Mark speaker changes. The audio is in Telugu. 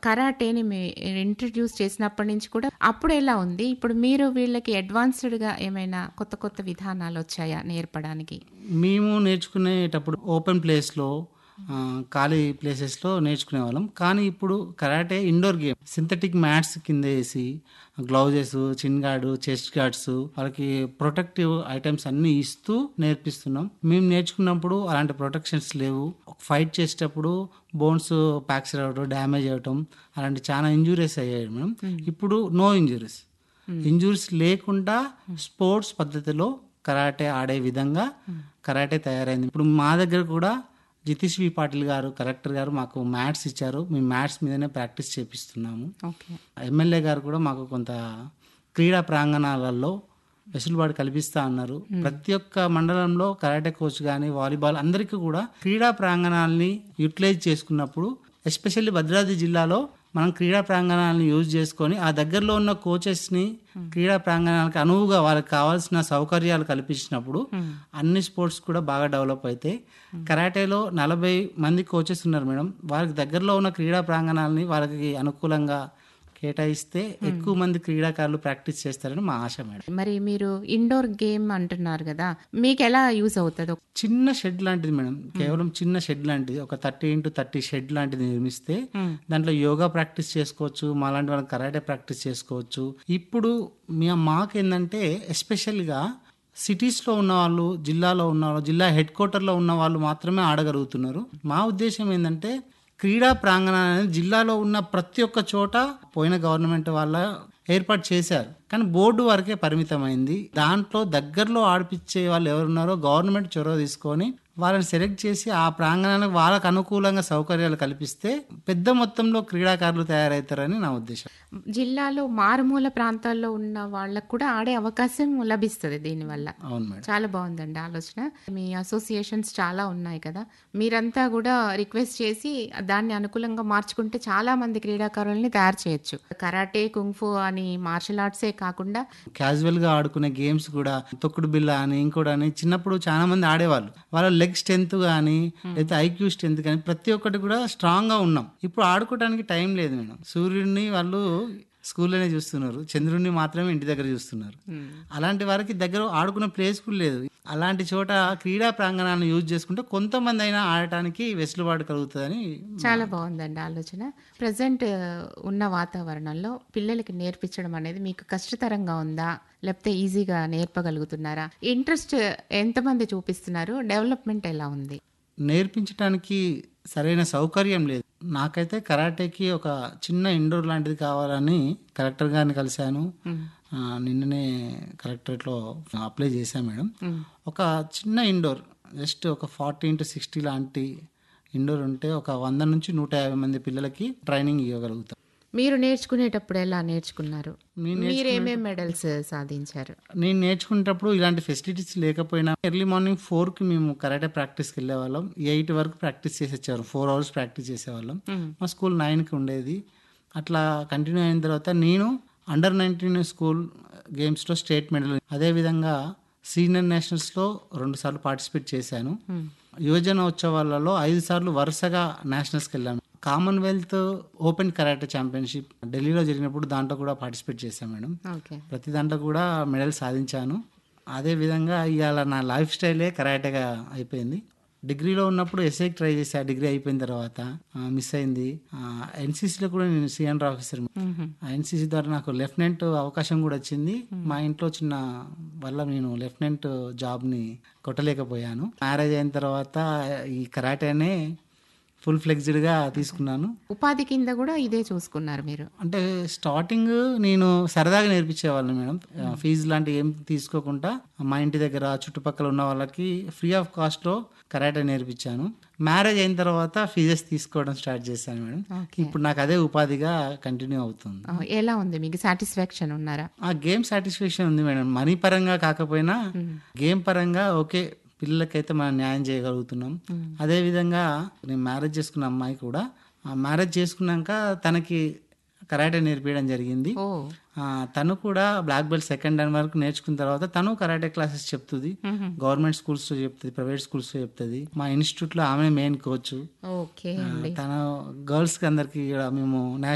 Speaker 1: కరాటేని మీరు ఇంట్రడ్యూస్ చేసినప్పటి నుంచి కూడా అప్పుడు ఎలా ఉంది ఇప్పుడు మీరు వీళ్ళకి అడ్వాన్స్డ్గా ఏమైనా కొత్త కొత్త విధానాలు వచ్చాయా నేర్పడానికి
Speaker 2: మేము నేర్చుకునేటప్పుడు ఓపెన్ ప్లేస్లో ఆ, ఖాళీ ప్లేసెస్లో నేర్చుకునే వాళ్ళం కానీ ఇప్పుడు karate indoor game synthetic mats కింద వేసి gloves chin guard chest guards వాళ్ళకి ప్రొటెక్టివ్ ఐటమ్స్ అన్ని ఇస్తూ నేర్పిస్తున్నాం మేము నేర్చుకున్నప్పుడు అలాంటి ప్రొటెక్షన్స్ లేవు ఫైట్ చేసేటప్పుడు బోన్స్ ప్యాక్చర్ అవ్వడం డ్యామేజ్ అవ్వటం అలాంటి చాలా ఇంజురీస్ అయ్యాయి మేడం ఇప్పుడు నో ఇంజురీస్ ఇంజురీస్ లేకుండా స్పోర్ట్స్ పద్ధతిలో కరాటే ఆడే విధంగా కరాటే తయారైంది ఇప్పుడు మా దగ్గర కూడా జితీష్ వి పాటిల్ గారు కలెక్టర్ గారు మాకు మ్యాట్స్ ఇచ్చారు మేము మ్యాట్స్ మీదనే ప్రాక్టీస్ చేపిస్తున్నాము
Speaker 1: ఓకే
Speaker 2: ఎమ్మెల్యే గారు కూడా మాకు కొంత క్రీడా ప్రాంగణాలలో వెసులుబాటు కల్పిస్తా అన్నారు ప్రతి ఒక్క మండలంలో కరాటే కోచ్ కానీ వాలీబాల్ అందరికీ కూడా క్రీడా ప్రాంగణాలని యూటిలైజ్ చేసుకున్నప్పుడు ఎస్పెషల్లీ భద్రాద్రి జిల్లాలో మనం క్రీడా ప్రాంగణాలను యూజ్ చేసుకొని ఆ దగ్గరలో ఉన్న కోచెస్ని క్రీడా ప్రాంగణాలకు అనువుగా వాళ్ళకి కావాల్సిన సౌకర్యాలు కల్పించినప్పుడు అన్ని స్పోర్ట్స్ కూడా బాగా డెవలప్ అవుతాయి కరాటేలో నలభై మంది కోచెస్ ఉన్నారు మేడం వారికి దగ్గరలో ఉన్న క్రీడా ప్రాంగణాలని వాళ్ళకి అనుకూలంగా కేటాయిస్తే ఎక్కువ మంది క్రీడాకారులు ప్రాక్టీస్ చేస్తారని మా ఆశ మేడం
Speaker 1: మరి మీరు ఇండోర్ గేమ్ అంటున్నారు కదా మీకు ఎలా యూజ్ అవుతుంది
Speaker 2: చిన్న షెడ్ లాంటిది మేడం కేవలం చిన్న షెడ్ లాంటిది ఒక థర్టీ ఇంటూ థర్టీ షెడ్ లాంటిది నిర్మిస్తే దాంట్లో యోగా ప్రాక్టీస్ చేసుకోవచ్చు మాలాంటి వాళ్ళకి కరాటే ప్రాక్టీస్ చేసుకోవచ్చు ఇప్పుడు మీ మాకేందంటే ఎస్పెషల్గా సిటీస్లో ఉన్న వాళ్ళు జిల్లాలో ఉన్న వాళ్ళు జిల్లా హెడ్ క్వార్టర్లో ఉన్న వాళ్ళు మాత్రమే ఆడగలుగుతున్నారు మా ఉద్దేశం ఏంటంటే క్రీడా ప్రాంగణాలు అనేది జిల్లాలో ఉన్న ప్రతి ఒక్క చోట పోయిన గవర్నమెంట్ వాళ్ళ ఏర్పాటు చేశారు కానీ బోర్డు వరకే పరిమితమైంది దాంట్లో దగ్గరలో ఆడిపించే వాళ్ళు ఎవరున్నారో గవర్నమెంట్ చొరవ తీసుకొని వాళ్ళని సెలెక్ట్ చేసి ఆ ప్రాంగణానికి వాళ్ళకు అనుకూలంగా సౌకర్యాలు కల్పిస్తే పెద్ద మొత్తంలో క్రీడాకారులు తయారవుతారని నా ఉద్దేశం
Speaker 1: జిల్లాలో మారుమూల ప్రాంతాల్లో ఉన్న వాళ్ళకు కూడా ఆడే అవకాశం లభిస్తుంది దీనివల్ల
Speaker 2: అవును మేడం
Speaker 1: చాలా బాగుందండి ఆలోచన మీ అసోసియేషన్స్ చాలా ఉన్నాయి కదా మీరంతా కూడా రిక్వెస్ట్ చేసి దాన్ని అనుకూలంగా మార్చుకుంటే చాలా మంది క్రీడాకారుల్ని తయారు చేయొచ్చు కరాటే కుంఫు అని మార్షల్ ఆర్ట్సే కాకుండా
Speaker 2: క్యాజువల్ గా ఆడుకునే గేమ్స్ కూడా తొక్కుడు బిల్ల అని ఇంకోటి అని చిన్నప్పుడు చాలా మంది ఆడేవాళ్ళు వాళ్ళ లెగ్ స్ట్రెంత్ కానీ లేదా ఐక్యూ స్ట్రెంత్ కానీ ప్రతి ఒక్కటి కూడా స్ట్రాంగ్ గా ఉన్నాం ఇప్పుడు ఆడుకోవడానికి టైం లేదు మేడం సూర్యుడిని వాళ్ళు స్కూల్లోనే చూస్తున్నారు చంద్రుడిని మాత్రమే ఇంటి దగ్గర చూస్తున్నారు అలాంటి వారికి దగ్గర ఆడుకునే ప్లేస్ కూడా లేదు అలాంటి చోట క్రీడా ప్రాంగణాలను యూజ్ చేసుకుంటే కొంతమంది అయినా ఆడటానికి వెసులుబాటు కలుగుతుందని
Speaker 1: చాలా బాగుందండి ఆలోచన ప్రజెంట్ ఉన్న వాతావరణంలో పిల్లలకి నేర్పించడం అనేది మీకు కష్టతరంగా ఉందా లేకపోతే ఈజీగా నేర్పగలుగుతున్నారా ఇంట్రెస్ట్ ఎంతమంది చూపిస్తున్నారు డెవలప్మెంట్ ఎలా ఉంది
Speaker 2: నేర్పించడానికి సరైన సౌకర్యం లేదు నాకైతే కరాటేకి ఒక చిన్న ఇండోర్ లాంటిది కావాలని కలెక్టర్ గారిని కలిశాను ఆ, నిన్ననే కలెక్టరేట్లో అప్లై చేశాను మేడం ఒక చిన్న ఇండోర్ జస్ట్ ఒక ఫార్టీ ఇంటూ సిక్స్టీ లాంటి ఇండోర్ ఉంటే ఒక వంద నుంచి నూట యాభై మంది పిల్లలకి ట్రైనింగ్ ఇవ్వగలుగుతాం
Speaker 1: మీరు నేర్చుకునేటప్పుడు ఎలా నేర్చుకున్నారు
Speaker 2: నేను
Speaker 1: మీరు ఏమేం మెడల్స్ సాధించారు
Speaker 2: నేను నేర్చుకునేటప్పుడు ఇలాంటి ఫెసిలిటీస్ లేకపోయినా ఎర్లీ మార్నింగ్ ఫోర్కి మేము కరాటే ప్రాక్టీస్కి వెళ్ళేవాళ్ళం ఎయిట్ వరకు ప్రాక్టీస్ చేసి వచ్చేవాళ్ళం ఫోర్ అవర్స్ ప్రాక్టీస్ చేసేవాళ్ళం మా స్కూల్ నైన్కి ఉండేది అట్లా కంటిన్యూ అయిన తర్వాత నేను అండర్ నైన్టీన్ స్కూల్ గేమ్స్లో స్టేట్ మెడల్ అదేవిధంగా సీనియర్ నేషనల్స్లో రెండు సార్లు పార్టిసిపేట్ చేశాను యువజన ఉత్సవాలలో ఐదు సార్లు వరుసగా నేషనల్స్కి వెళ్ళాను కామన్వెల్త్ ఓపెన్ కరాటే ఛాంపియన్షిప్ ఢిల్లీలో జరిగినప్పుడు దాంట్లో కూడా పార్టిసిపేట్ చేశాను మేడం
Speaker 1: ఓకే
Speaker 2: ప్రతి దాంట్లో కూడా మెడల్ సాధించాను అదే విధంగా ఇవాళ నా లైఫ్ స్టైలే కరాటేగా అయిపోయింది డిగ్రీలో ఉన్నప్పుడు ఎస్ఐకి ట్రై చేశా డిగ్రీ అయిపోయిన తర్వాత మిస్ అయింది ఎన్సీసీలో కూడా నేను సీఎంఆర్ ఆఫీసర్ ఎన్సీసీ ద్వారా నాకు లెఫ్టినెంట్ అవకాశం కూడా వచ్చింది మా ఇంట్లో చిన్న వల్ల నేను లెఫ్టినెంట్ జాబ్ని కొట్టలేకపోయాను మ్యారేజ్ అయిన తర్వాత ఈ కరాటేనే ఫుల్ ఫ్లెక్స్డ్గా తీసుకున్నాను
Speaker 1: ఉపాధి కింద కూడా ఇదే చూసుకున్నారు మీరు
Speaker 2: అంటే స్టార్టింగ్ నేను సరదాగా నేర్పించేవాళ్ళని మేడం ఫీజు లాంటివి ఏం తీసుకోకుండా మా ఇంటి దగ్గర చుట్టుపక్కల ఉన్న వాళ్ళకి ఫ్రీ ఆఫ్ కాస్ట్లో కరాటే నేర్పించాను మ్యారేజ్ అయిన తర్వాత ఫీజెస్ తీసుకోవడం స్టార్ట్ చేశాను మేడం ఇప్పుడు నాకు అదే ఉపాధిగా కంటిన్యూ అవుతుంది
Speaker 1: ఆ, ఎలా ఉంది మీకు సాటిస్ఫాక్షన్ ఉన్నారా
Speaker 2: ఆ గేమ్ సాటిస్ఫాక్షన్ ఉంది మేడం మనీ పరంగా కాకపోయినా గేమ్ పరంగా ఓకే పిల్లలకైతే మనం న్యాయం చేయగలుగుతున్నాం అదే విధంగా నేను మ్యారేజ్ చేసుకున్న అమ్మాయి కూడా ఆ మ్యారేజ్ చేసుకున్నాక తనకి కరాటే నేర్పించడం జరిగింది
Speaker 1: ఓ
Speaker 2: ఆ, తను కూడా బ్లాక్ బెల్ట్ సెకండ్ అండ్ వరకు నేర్చుకున్న తర్వాత తను కరాటే క్లాసెస్ చెప్తుంది గవర్నమెంట్ స్కూల్స్ లో చెప్తుంది ప్రైవేట్ స్కూల్స్ లో చెప్తుంది మా ఇన్స్టిట్యూట్ లో ఆమె మెయిన్ కోచ్
Speaker 1: ఓకే అండి
Speaker 2: తన గర్ల్స్ కి అందరికి మేము